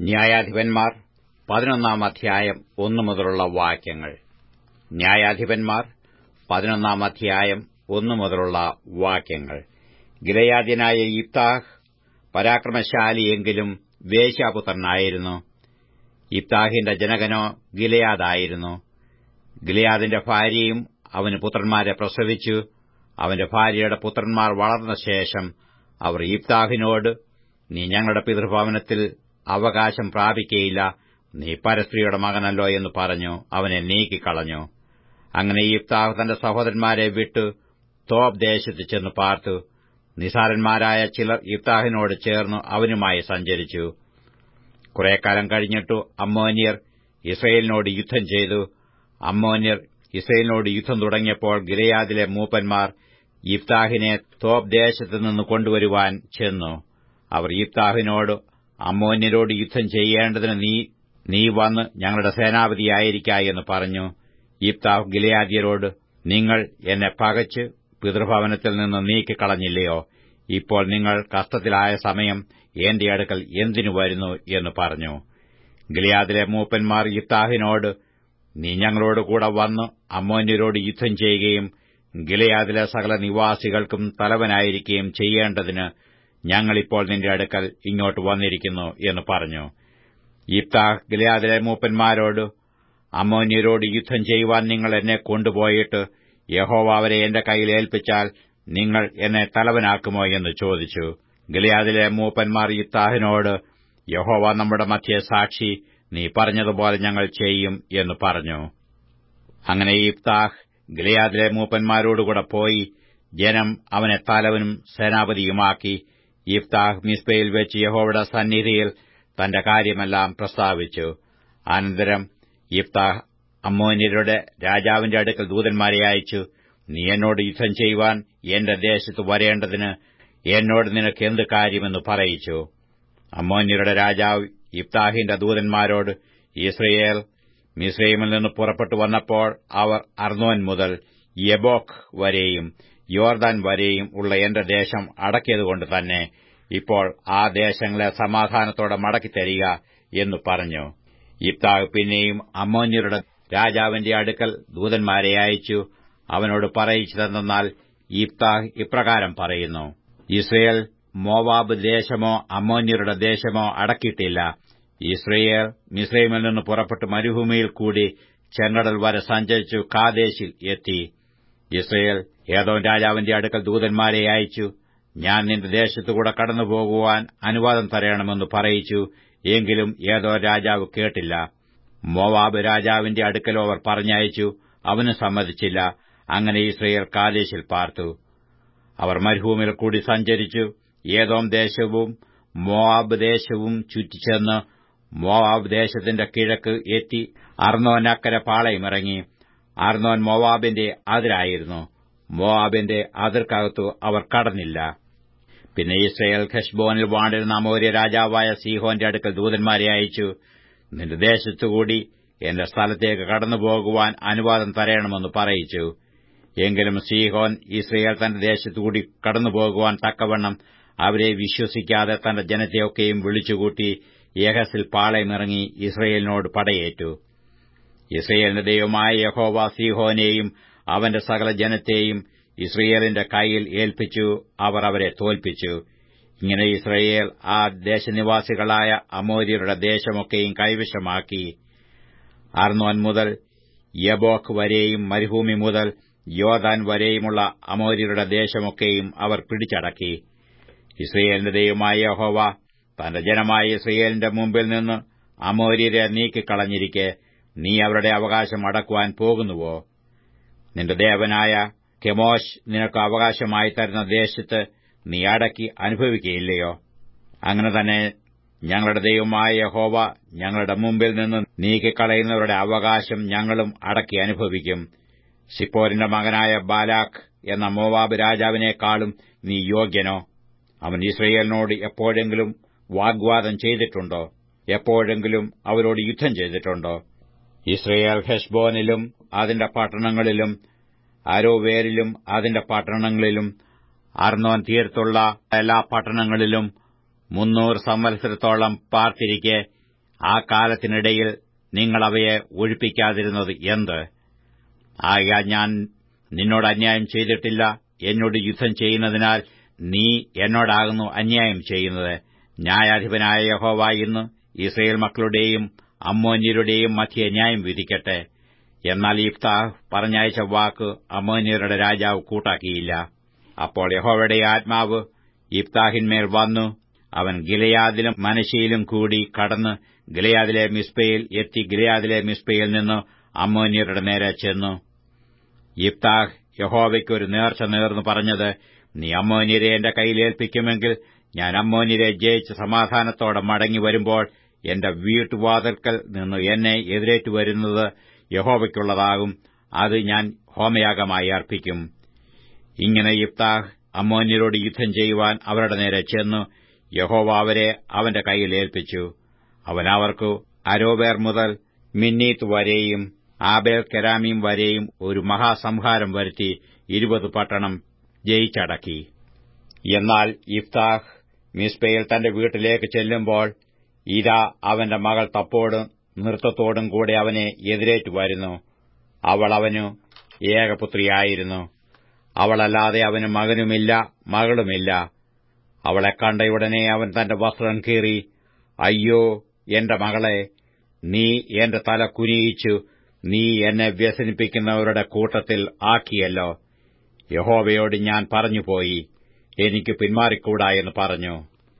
ന്യായാധിപന്മാർ പതിനൊന്നാം അധ്യായം ഒന്നു മുതലുള്ള വാക്യങ്ങൾ ന്യായാധിപന്മാർ പതിനൊന്നാം അധ്യായം ഒന്നു മുതലുള്ള വാക്യങ്ങൾ ഗിലയാദ്യനായ ഇബ്താഹ് പരാക്രമശാലിയെങ്കിലും വേശ്യാപുത്രനായിരുന്നു ഇബ്താഹിന്റെ ജനകനോ ഗിലയാദായിരുന്നു ഗിലയാദിന്റെ ഭാര്യയും അവന് പുത്രന്മാരെ പ്രസവിച്ചു അവന്റെ ഭാര്യയുടെ പുത്രന്മാർ വളർന്ന ശേഷം അവർ ഇബ്താഹിനോട് നീ ഞങ്ങളുടെ പിതൃഭവനത്തിൽ അവകാശം പ്രാപിക്കയില്ല നീ പരസ്ത്രീയുടെ മകനല്ലോ എന്ന് പറഞ്ഞു അവനെ നീക്കിക്കളഞ്ഞു അങ്ങനെ ഇബ്താഹ് തന്റെ സഹോദരന്മാരെ വിട്ടു തോബ് ദേശത്ത് ചെന്ന് പാർത്തു നിസാരന്മാരായ ചിലർ ഇബ്താഹിനോട് ചേർന്നു അവനുമായി സഞ്ചരിച്ചു കുറേക്കാലം കഴിഞ്ഞിട്ടു അമ്മോന്യർ ഇസ്രയേലിനോട് യുദ്ധം ചെയ്തു അമ്മോന്യർ ഇസ്രയേലിനോട് യുദ്ധം തുടങ്ങിയപ്പോൾ ഗിലയാദിലെ മൂപ്പന്മാർ ഇബ്താഹിനെ തോബ് ദേശത്ത് നിന്ന് കൊണ്ടുവരുവാൻ ചെന്നു അവർ ഇബ്താഹിനോട് അമ്മോന്യരോട് യുദ്ധം ചെയ്യേണ്ടതിന് നീ നീ വന്ന് ഞങ്ങളുടെ സേനാപതിയായിരിക്ക എന്ന് പറഞ്ഞു ഇബ്താഹ് ഗിലയാദ്യരോട് നിങ്ങൾ എന്നെ പകച്ച് പിതൃഭവനത്തിൽ നിന്ന് നീക്കിക്കളഞ്ഞില്ലയോ ഇപ്പോൾ നിങ്ങൾ കഷ്ടത്തിലായ സമയം എന്റെ അടുക്കൽ എന്തിനു വരുന്നു എന്ന് പറഞ്ഞു ഗിലിയാദിലെ മൂപ്പന്മാർ ഇബ്താഹിനോട് നീ ഞങ്ങളോട് കൂടെ വന്ന് അമ്മോന്യരോട് യുദ്ധം ചെയ്യുകയും ഗിലയാദിലെ സകല നിവാസികൾക്കും തലവനായിരിക്കുകയും ചെയ്യേണ്ടതിന് ഞങ്ങളിപ്പോൾ നിന്റെ അടുക്കൽ ഇങ്ങോട്ട് വന്നിരിക്കുന്നു എന്ന് പറഞ്ഞു ഇബ്താഹ് ഗിലയാദിലെ മൂപ്പന്മാരോട് അമ്മോന്യരോട് യുദ്ധം ചെയ്യുവാൻ നിങ്ങൾ എന്നെ കൊണ്ടുപോയിട്ട് യഹോവ അവരെ എന്റെ കയ്യിൽ ഏൽപ്പിച്ചാൽ നിങ്ങൾ എന്നെ തലവനാക്കുമോ എന്ന് ചോദിച്ചു ഗിലയാദിലെ മൂപ്പന്മാർ ഇബ്താഹിനോട് യഹോവ നമ്മുടെ മധ്യ സാക്ഷി നീ പറഞ്ഞതുപോലെ ഞങ്ങൾ ചെയ്യും എന്ന് പറഞ്ഞു അങ്ങനെ ഇബ്താഹ് ഗിലയാദിലെ മൂപ്പന്മാരോടുകൂടെ പോയി ജനം അവനെ തലവനും സേനാപതിയുമാക്കി ഇബ്താഹ് മിസ്ബയിൽ വെച്ച് യഹോവയുടെ സന്നിധിയിൽ തന്റെ കാര്യമെല്ലാം പ്രസ്താവിച്ചു അനന്തരം ഇബ്താഹ് അമ്മോന്യരുടെ രാജാവിന്റെ അടുക്കൽ ദൂതന്മാരെ അയച്ചു നീ എന്നോട് യുദ്ധം ചെയ്യുവാൻ എന്റെ ദേശത്ത് വരേണ്ടതിന് എന്നോട് നിനക്ക് എന്ത് കാര്യമെന്ന് പറയിച്ചു അമ്മോന്യരുടെ രാജാവ് ഇബ്താഹിന്റെ ദൂതന്മാരോട് ഇസ്രയേൽ മിസ്രൈമിൽ നിന്ന് പുറപ്പെട്ടു വന്നപ്പോൾ അവർ അർണോൻ മുതൽ യബോക്ക് വരെയും യോർദാൻ വരെയും ഉള്ള എന്റെ ദേശം അടക്കിയതുകൊണ്ട് തന്നെ ഇപ്പോൾ ആ ദേശങ്ങളെ സമാധാനത്തോടെ മടക്കിത്തരിക എന്ന് പറഞ്ഞു ഇബ്താഹ് പിന്നെയും അമ്മോന്യരുടെ രാജാവിന്റെ അടുക്കൽ ദൂതന്മാരെ അയച്ചു അവനോട് പറയിച്ചതെന്നാൽ ഇബ്താഹ് ഇപ്രകാരം പറയുന്നു ഇസ്രയേൽ മോവാബ് ദേശമോ അമ്മോന്യരുടെ ദേശമോ അടക്കിയിട്ടില്ല ഇസ്രയേൽ മിസ്രൈമിൽ നിന്ന് പുറപ്പെട്ട് മരുഭൂമിയിൽ കൂടി ചെങ്കടൽ വരെ സഞ്ചരിച്ചു കാദേശിൽ എത്തി ഇസ്രയേൽ ഏതോ രാജാവിന്റെ അടുക്കൽ ദൂതന്മാരെ അയച്ചു ഞാൻ നിന്റെ ദേശത്തുകൂടെ കടന്നുപോകുവാൻ അനുവാദം തരയണമെന്ന് പറയിച്ചു എങ്കിലും ഏതോ രാജാവ് കേട്ടില്ല മോവാബ് രാജാവിന്റെ അടുക്കലോ അവർ പറഞ്ഞയച്ചു അവന് സമ്മതിച്ചില്ല അങ്ങനെ ഇസ്രയേൽ കാദേശിൽ പാർത്തു അവർ മരുഭൂമിയിൽ കൂടി സഞ്ചരിച്ചു ഏതോം ദേശവും മോവാബ് ദേശവും ചുറ്റിച്ചെന്ന് മോവാബ് ദേശത്തിന്റെ കിഴക്ക് എത്തി അർണോനക്കര പാളയമിറങ്ങി അർണോൻ മോവാബിന്റെ അതിരായിരുന്നു മോവാബിന്റെ അതിർക്കകത്തു അവർ കടന്നില്ല പിന്നെ ഇസ്രയേൽ ഖഷ്ബോനിൽ വാണ്ടിരുന്ന അമോര്യ രാജാവായ സീഹോന്റെ അടുക്കൽ ദൂതന്മാരെ അയച്ചു നിന്റെ ദേശത്തുകൂടി എന്റെ സ്ഥലത്തേക്ക് കടന്നുപോകുവാൻ അനുവാദം തരയണമെന്ന് പറയിച്ചു എങ്കിലും സീഹോൻ ഇസ്രയേൽ തന്റെ ദേശത്തുകൂടി കടന്നുപോകുവാൻ തക്കവണ്ണം അവരെ വിശ്വസിക്കാതെ തന്റെ ജനത്തെയൊക്കെയും വിളിച്ചുകൂട്ടി യഹസിൽ പാളയമിറങ്ങി ഇസ്രയേലിനോട് പടയേറ്റു ഇസ്രയേലിന്റെ ദൈവമായ യഹോവ സീഹോനെയും അവന്റെ സകല ജനത്തെയും ഇസ്രയേലിന്റെ കൈയിൽ ഏൽപ്പിച്ചു അവർ അവരെ തോൽപ്പിച്ചു ഇങ്ങനെ ഇസ്രയേൽ ആ ദേശനിവാസികളായ അമോര്യരുടെ ദേശമൊക്കെയും കൈവശമാക്കി അർണോൻ മുതൽ യബോക്ക് വരെയും മരുഭൂമി മുതൽ യോദാൻ വരെയുമുള്ള അമോര്യരുടെ ദേശമൊക്കെയും അവർ പിടിച്ചടക്കി ഇസ്രയേലിന്റെ ദൈവമായ യഹോവ തന്റെ ജനമായ ഇസ്രയേലിന്റെ മുമ്പിൽ നിന്ന് അമോര്യരെ നീക്കിക്കളഞ്ഞിരിക്കെ നീ അവരുടെ അവകാശം അടക്കുവാൻ പോകുന്നുവോ നിന്റെ ദേവനായ കെമോഷ് നിനക്ക് അവകാശമായി തരുന്ന ദേശത്ത് നീ അടക്കി അനുഭവിക്കുകയില്ലയോ അങ്ങനെ തന്നെ ഞങ്ങളുടെ ദൈവമായ യഹോവ ഞങ്ങളുടെ മുമ്പിൽ നിന്ന് നീക്കിക്കളയുന്നവരുടെ അവകാശം ഞങ്ങളും അടക്കി അനുഭവിക്കും സിപ്പോരിന്റെ മകനായ ബാലാഖ് എന്ന മോവാബ് രാജാവിനേക്കാളും നീ യോഗ്യനോ അവൻ ഇസ്രയേലിനോട് എപ്പോഴെങ്കിലും വാഗ്വാദം ചെയ്തിട്ടുണ്ടോ എപ്പോഴെങ്കിലും അവരോട് യുദ്ധം ചെയ്തിട്ടുണ്ടോ ഇസ്രയേൽ ഹെഷ്ബോനിലും അതിന്റെ പട്ടണങ്ങളിലും അരോവേരിലും അതിന്റെ പട്ടണങ്ങളിലും അർണോൻ തീരത്തുള്ള എല്ലാ പട്ടണങ്ങളിലും മുന്നൂറ് സംവത്സരത്തോളം പാർത്തിരിക്കെ ആ കാലത്തിനിടയിൽ നിങ്ങൾ അവയെ ഒഴിപ്പിക്കാതിരുന്നത് എന്ത് ആകയാൽ ഞാൻ നിന്നോട് അന്യായം ചെയ്തിട്ടില്ല എന്നോട് യുദ്ധം ചെയ്യുന്നതിനാൽ നീ എന്നോടാകുന്നു അന്യായം ചെയ്യുന്നത് ന്യായാധിപനായ യഹോവ ഇന്ന് ഇസ്രയേൽ മക്കളുടെയും അമ്മോന്യരുടെയും മധ്യ ന്യായം വിധിക്കട്ടെ എന്നാൽ ഇഫ്താഹ് പറഞ്ഞയച്ച വാക്ക് അമ്മോന്യരുടെ രാജാവ് കൂട്ടാക്കിയില്ല അപ്പോൾ യഹോവയുടെ ആത്മാവ് ഇഫ്താഹിന്മേൽ വന്നു അവൻ ഗിലയാദിലും മനശയിലും കൂടി കടന്ന് ഗിലയാദിലെ മിസ്പയിൽ എത്തി ഗിലയാദിലെ മിസ്പയിൽ നിന്ന് അമ്മോന്യരുടെ നേരെ ചെന്നു ഇഫ്താഹ് യഹോവയ്ക്ക് ഒരു നേർച്ച നേർന്നു പറഞ്ഞത് നീ അമ്മോന്യരെ എന്റെ കയ്യിലേൽപ്പിക്കുമെങ്കിൽ ഞാൻ അമ്മോന്യരെ ജയിച്ച് സമാധാനത്തോടെ മടങ്ങി വരുമ്പോൾ എന്റെ വീട്ടുവാതിൽക്കൽ നിന്ന് എന്നെ എതിരേറ്റു വരുന്നത് യഹോവയ്ക്കുള്ളതാകും അത് ഞാൻ ഹോമയാഗമായി അർപ്പിക്കും ഇങ്ങനെ ഇഫ്താഹ് അമ്മോന്യരോട് യുദ്ധം ചെയ്യുവാൻ അവരുടെ നേരെ ചെന്നു യഹോവ അവരെ അവന്റെ കയ്യിൽ ഏൽപ്പിച്ചു അവൻ അവർക്കു അരോവേർ മുതൽ മിന്നീത്ത് വരെയും ആബേൽ കെരാമീം വരെയും ഒരു മഹാസംഹാരം വരുത്തി ഇരുപത് പട്ടണം ജയിച്ചടക്കി എന്നാൽ ഇഫ്താഹ് മിസ്പയിൽ തന്റെ വീട്ടിലേക്ക് ചെല്ലുമ്പോൾ ഇതാ അവന്റെ മകൾ തപ്പോടും നൃത്തത്തോടും കൂടെ അവനെ എതിരേറ്റു വരുന്നു അവൾ അവനു ഏകപുത്രിയായിരുന്നു അവളല്ലാതെ അവന് മകനുമില്ല മകളുമില്ല അവളെ കണ്ടയുടനെ അവൻ തന്റെ വസ്ത്രം കീറി അയ്യോ എന്റെ മകളെ നീ എന്റെ തല കുനിയിച്ചു നീ എന്നെ വ്യസനിപ്പിക്കുന്നവരുടെ കൂട്ടത്തിൽ ആക്കിയല്ലോ യഹോവയോട് ഞാൻ പറഞ്ഞുപോയി എനിക്ക് പിന്മാറിക്കൂടാ എന്ന് പറഞ്ഞു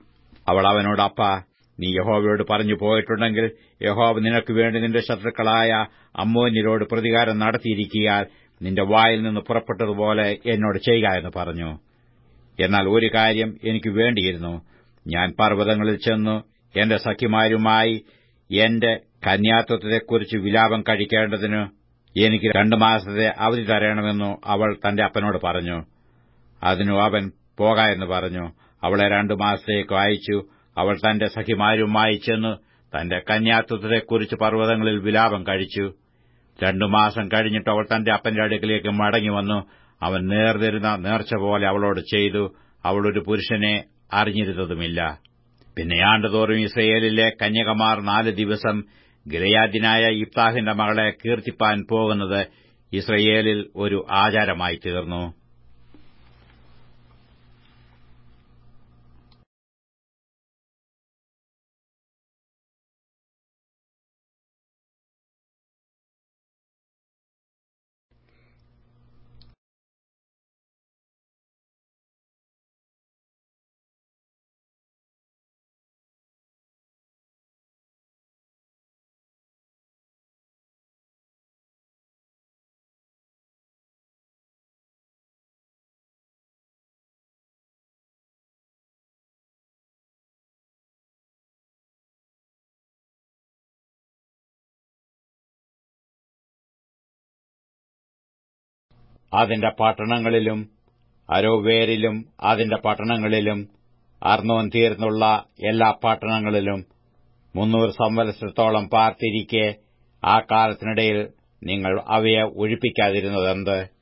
അവൾ അവനോട് അപ്പ നീ യഹോവയോട് പറഞ്ഞു പോയിട്ടുണ്ടെങ്കിൽ യഹോവ നിനക്ക് വേണ്ടി നിന്റെ ശത്രുക്കളായ അമ്മോന്യരോട് പ്രതികാരം നടത്തിയിരിക്കിയാൽ നിന്റെ വായിൽ നിന്ന് പുറപ്പെട്ടതുപോലെ എന്നോട് ചെയ്യുക എന്ന് പറഞ്ഞു എന്നാൽ ഒരു കാര്യം എനിക്ക് വേണ്ടിയിരുന്നു ഞാൻ പർവ്വതങ്ങളിൽ ചെന്നു എന്റെ സഖിമാരുമായി എന്റെ കന്യാത്വത്തെക്കുറിച്ച് വിലാപം കഴിക്കേണ്ടതിന് എനിക്ക് രണ്ടു മാസത്തെ അവധി തരണമെന്നു അവൾ തന്റെ അപ്പനോട് പറഞ്ഞു അതിനു അവൻ പോക എന്ന് പറഞ്ഞു അവളെ രണ്ടു മാസത്തേക്ക് അയച്ചു അവൾ തന്റെ സഖിമാരുമായി ചെന്ന് തന്റെ കന്യാത്വത്തെക്കുറിച്ച് പർവ്വതങ്ങളിൽ വിലാപം കഴിച്ചു രണ്ടു മാസം കഴിഞ്ഞിട്ട് അവൾ തന്റെ അപ്പന്റെ അടുക്കിലേക്ക് മടങ്ങി വന്നു അവൻ നേർന്നിരുന്ന നേർച്ച പോലെ അവളോട് ചെയ്തു അവൾ ഒരു പുരുഷനെ അറിഞ്ഞിരുന്നതുമില്ല പിന്നെ ആണ്ടുതോറും ഇസ്രയേലിലെ കന്യകമാർ നാല് ദിവസം ഗിലയാദിനായ ഇഫ്താഹിന്റെ മകളെ കീർത്തിപ്പാൻ പോകുന്നത് ഇസ്രയേലിൽ ഒരു ആചാരമായി തീർന്നു അതിന്റെ പട്ടണങ്ങളിലും അരോവേരിലും അതിന്റെ പട്ടണങ്ങളിലും അർന്നോൻ തീർന്നുള്ള എല്ലാ പട്ടണങ്ങളിലും മുന്നൂറ് സംവത്സരത്തോളം പാർത്തിരിക്കെ ആ കാലത്തിനിടയിൽ നിങ്ങൾ അവയെ ഒഴിപ്പിക്കാതിരുന്നതെന്ത്